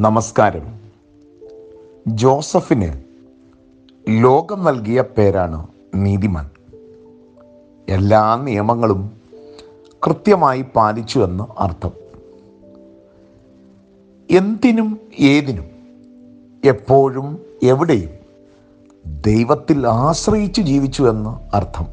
നമസ്കാരം ജോസഫിന് ലോകം നൽകിയ പേരാണ് നീതിമാൻ എല്ലാ നിയമങ്ങളും കൃത്യമായി പാലിച്ചു എന്ന് അർത്ഥം എന്തിനും ഏതിനും എപ്പോഴും എവിടെയും ദൈവത്തിൽ ആശ്രയിച്ചു ജീവിച്ചു എന്ന് അർത്ഥം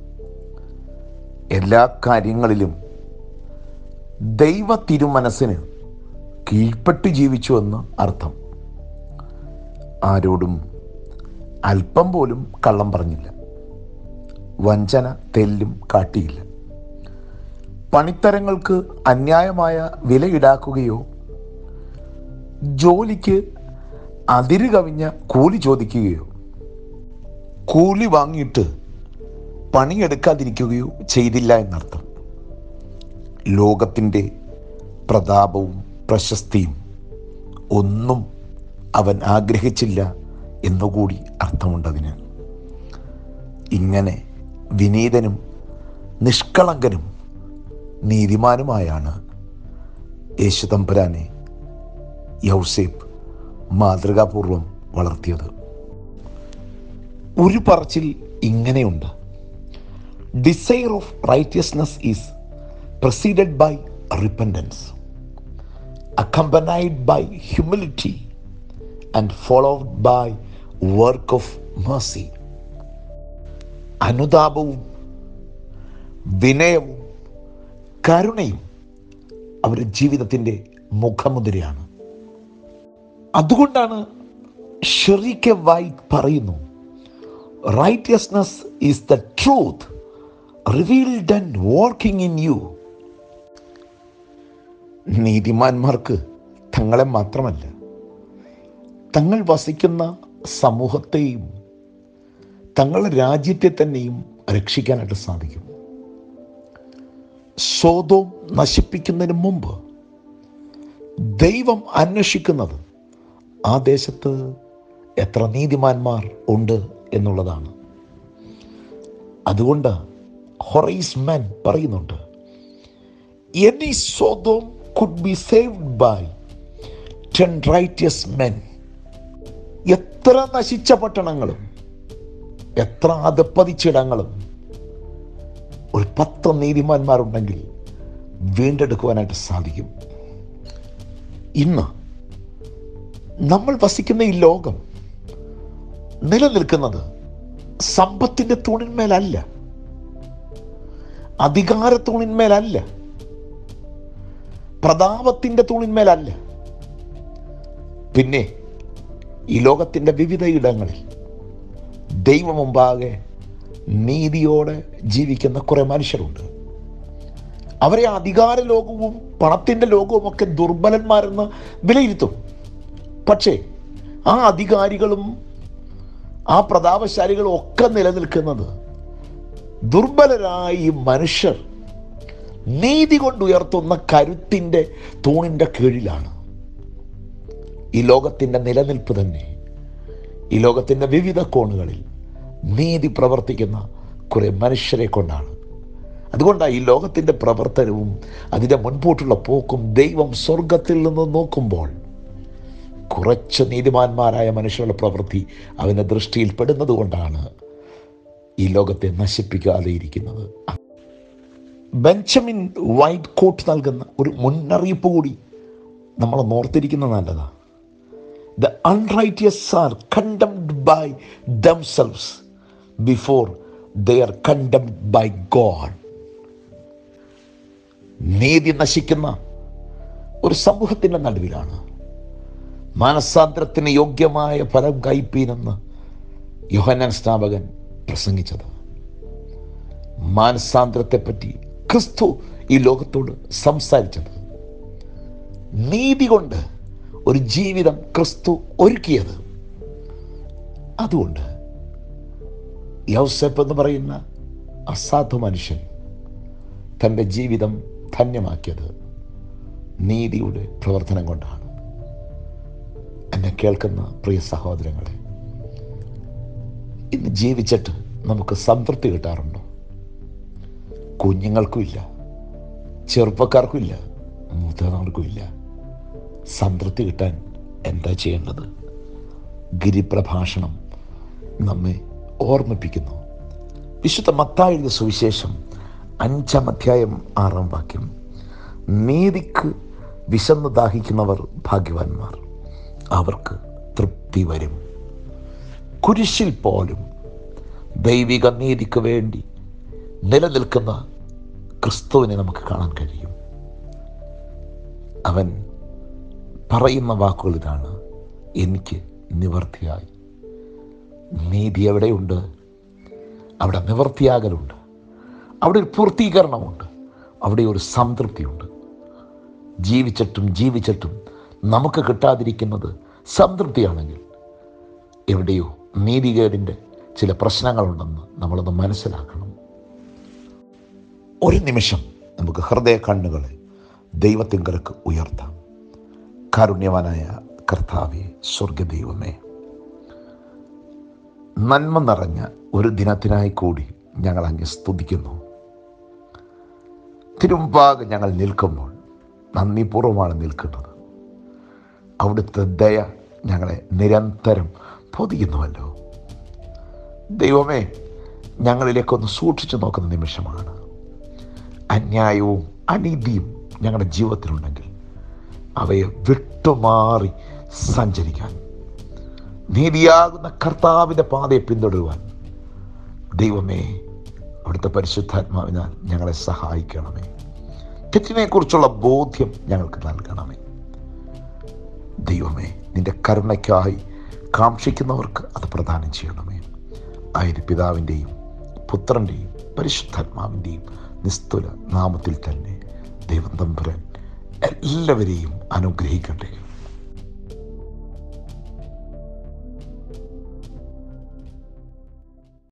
എല്ലാ കാര്യങ്ങളിലും ദൈവ തിരുമനസ്സിന് കീഴ്പ്പെട്ട് ജീവിച്ചു എന്ന് അർത്ഥം ആരോടും അല്പം പോലും കള്ളം പറഞ്ഞില്ല വഞ്ചന തെല്ലും കാട്ടിയില്ല പണിത്തരങ്ങൾക്ക് അന്യായമായ വില ഈടാക്കുകയോ ജോലിക്ക് അതിര് കവിഞ്ഞ കൂലി ചോദിക്കുകയോ കൂലി വാങ്ങിയിട്ട് പണിയെടുക്കാതിരിക്കുകയോ ചെയ്തില്ല എന്നർത്ഥം ലോകത്തിൻ്റെ പ്രതാപവും പ്രശസ്തിയും ഒന്നും അവൻ ആഗ്രഹിച്ചില്ല എന്നുകൂടി അർത്ഥമുണ്ടതിന് ഇങ്ങനെ വിനീതനും നിഷ്കളങ്കനും നീതിമാനുമായാണ് യേശുതമ്പുരാനെ യൗസേപ്പ് മാതൃകാപൂർവം വളർത്തിയത് ഒരു പറച്ചിൽ ഇങ്ങനെയുണ്ട് desire of righteousness is preceded by repentance accompanied by humility and followed by work of mercy. അനുതാപവും വിനയവും കരുണയും അവരുടെ ജീവിതത്തിൻ്റെ മുഖമുദ്രയാണ് അതുകൊണ്ടാണ് ഷെറിക്കെ വൈറ്റ് പറയുന്നു righteousness is the truth revealed and working in you നീതിമാന്മാർക്ക് തങ്ങളെ മാത്രമല്ല തങ്ങൾ വസിക്കുന്ന സമൂഹത്തെയും തങ്ങളുടെ രാജ്യത്തെ തന്നെയും രക്ഷിക്കാനായിട്ട് സാധിക്കും സ്വതവും നശിപ്പിക്കുന്നതിന് മുമ്പ് ദൈവം അന്വേഷിക്കുന്നത് ആ ദേശത്ത് എത്ര നീതിമാന്മാർ ഉണ്ട് എന്നുള്ളതാണ് അതുകൊണ്ട് ഹൊറൈസ് മാൻ പറയുന്നുണ്ട് any Sodom could be saved by ten righteous men. എത്ര നശിച്ച പട്ടണങ്ങളും എത്ര അതപ്പതിച്ചിടങ്ങളും ഒരു പത്ത് നീതിമാന്മാരുണ്ടെങ്കിൽ വീണ്ടെടുക്കുവാനായിട്ട് സാധിക്കും ഇന്ന് നമ്മൾ വസിക്കുന്ന ഈ ലോകം നിലനിൽക്കുന്നത് സമ്പത്തിൻ്റെ തൂണിന്മേലല്ല അധികാര തൂണിന്മേലല്ല പ്രതാപത്തിൻ്റെ തൂണിന്മേലല്ല പിന്നെ ഈ ലോകത്തിൻ്റെ വിവിധ ഇടങ്ങളിൽ ദൈവം മുമ്പാകെ നീതിയോടെ ജീവിക്കുന്ന കുറേ മനുഷ്യരുണ്ട് അവരെ അധികാര ലോകവും പണത്തിൻ്റെ ലോകവും ഒക്കെ ദുർബലന്മാരെന്ന് വിലയിരുത്തും പക്ഷേ ആ അധികാരികളും ആ പ്രതാപശാലികളും ഒക്കെ നിലനിൽക്കുന്നത് ദുർബലരായ ഈ മനുഷ്യർ നീതി കൊണ്ട് ഉയർത്തുന്ന കരുത്തിൻ്റെ തൂണിൻ്റെ കീഴിലാണ് ഈ ലോകത്തിൻ്റെ നിലനിൽപ്പ് തന്നെ ഈ ലോകത്തിൻ്റെ വിവിധ കോണുകളിൽ നീതി പ്രവർത്തിക്കുന്ന കുറേ മനുഷ്യരെ കൊണ്ടാണ് അതുകൊണ്ടാണ് ഈ ലോകത്തിൻ്റെ പ്രവർത്തനവും അതിൻ്റെ മുൻപോട്ടുള്ള പോക്കും ദൈവം സ്വർഗത്തിൽ നിന്ന് നോക്കുമ്പോൾ കുറച്ച് നീതിമാന്മാരായ മനുഷ്യരുടെ പ്രവൃത്തി അവൻ്റെ ദൃഷ്ടിയിൽ പെടുന്നത് കൊണ്ടാണ് ഈ ലോകത്തെ നശിപ്പിക്കാതെ ഇരിക്കുന്നത് ബെഞ്ചമിൻ വൈറ്റ് കോട്ട് നൽകുന്ന ഒരു മുന്നറിയിപ്പ് കൂടി നമ്മൾ ഓർത്തിരിക്കുന്നത് നല്ലതാണ് the unrighteous are condemned by themselves before they are condemned by God നീതി നശിക്കുന്ന ഒരു സമൂഹത്തിൻ്റെ നടുവിലാണ് മാനസാന്തരത്തിന് യോഗ്യമായ ഫലം കൈപ്പീനെന്ന് യോഹന്നാൻ സ്നാപകൻ പ്രസംഗിച്ചത് മാനസാന്തരത്തെപ്പറ്റി ക്രിസ്തു ഈ ലോകത്തോട് സംസാരിച്ചത് നീതി കൊണ്ട് ഒരു ജീവിതം ക്രിസ്തു ഒരുക്കിയത് അതുകൊണ്ട് യൗസഫ് എന്ന് പറയുന്ന അസാധു മനുഷ്യൻ തൻ്റെ ജീവിതം ധന്യമാക്കിയത് നീതിയുടെ പ്രവർത്തനം കൊണ്ടാണ് എന്നെ കേൾക്കുന്ന പ്രിയ സഹോദരങ്ങളെ ഇന്ന് ജീവിച്ചിട്ട് നമുക്ക് സംതൃപ്തി കിട്ടാറുണ്ടോ കുഞ്ഞുങ്ങൾക്കും ഇല്ല ചെറുപ്പക്കാർക്കും ഇല്ല മുതിർന്നവർക്കും ഇല്ല സംതൃപ്തി കിട്ടാൻ എന്താ ചെയ്യേണ്ടത് ഗിരിപ്രഭാഷണം നമ്മെ ഓർമ്മിപ്പിക്കുന്നു വിശുദ്ധ മത്തായുടെ സുവിശേഷം അഞ്ചാം അധ്യായം ആറാം വാക്യം നീതിക്ക് വിശന്ന് ദാഹിക്കുന്നവർ ഭാഗ്യവാന്മാർ അവർക്ക് തൃപ്തി വരും കുരിശിൽ പോലും ദൈവിക നീതിക്ക് വേണ്ടി നിലനിൽക്കുന്ന ക്രിസ്തുവിനെ നമുക്ക് കാണാൻ കഴിയും അവൻ പറയുന്ന വാക്കുകൾ ഇതാണ് എനിക്ക് നിവർത്തിയായി നീതി എവിടെയുണ്ട് അവിടെ നിവർത്തിയാകലുണ്ട് അവിടെ ഒരു പൂർത്തീകരണമുണ്ട് അവിടെ ഒരു സംതൃപ്തിയുണ്ട് ജീവിച്ചിട്ടും ജീവിച്ചിട്ടും നമുക്ക് കിട്ടാതിരിക്കുന്നത് സംതൃപ്തിയാണെങ്കിൽ എവിടെയോ നീതികേടിൻ്റെ ചില പ്രശ്നങ്ങളുണ്ടെന്ന് നമ്മളൊന്ന് മനസ്സിലാക്കണം ഒരു നിമിഷം നമുക്ക് ഹൃദയ കണ്ണുകളെ ദൈവത്തിങ്കലേക്ക് ഉയർത്താം കാരുണ്യവാനായ കർത്താവെ സ്വർഗദൈവമേ നന്മ നിറഞ്ഞ ഒരു ദിനത്തിനായി കൂടി ഞങ്ങൾ അങ്ങ് സ്തുതിക്കുന്നു തിരുമ്പാകെ ഞങ്ങൾ നിൽക്കുമ്പോൾ നന്ദിപൂർവ്വമാണ് നിൽക്കുന്നത് അവിടുത്തെ ദയ ഞങ്ങളെ നിരന്തരം പൊതിയുന്നുവല്ലോ ദൈവമേ ഞങ്ങളിലേക്കൊന്ന് സൂക്ഷിച്ചു നോക്കുന്ന നിമിഷമാണ് അന്യായവും അനീതിയും ഞങ്ങളുടെ ജീവിതത്തിലുണ്ടെങ്കിൽ അവയെ വിട്ടുമാറി സഞ്ചരിക്കാൻ നീതിയാകുന്ന കർത്താവിൻ്റെ പാതയെ പിന്തുടരുവാൻ ദൈവമേ അവിടുത്തെ പരിശുദ്ധാത്മാവിനാൽ ഞങ്ങളെ സഹായിക്കണമേ തെറ്റിനെക്കുറിച്ചുള്ള ബോധ്യം ഞങ്ങൾക്ക് നൽകണമേ ദൈവമേ നിന്റെ കരുണയ്ക്കായി കാക്ഷിക്കുന്നവർക്ക് അത് പ്രദാനം ചെയ്യണമേ ആയത് പിതാവിൻ്റെയും പുത്രൻ്റെയും പരിശുദ്ധാത്മാവിൻ്റെയും നിസ്തുല നാമത്തിൽ തന്നെ ദൈവം തമ്പുരാൻ എല്ലാവരെയും അനുഗ്രഹിക്കട്ടെ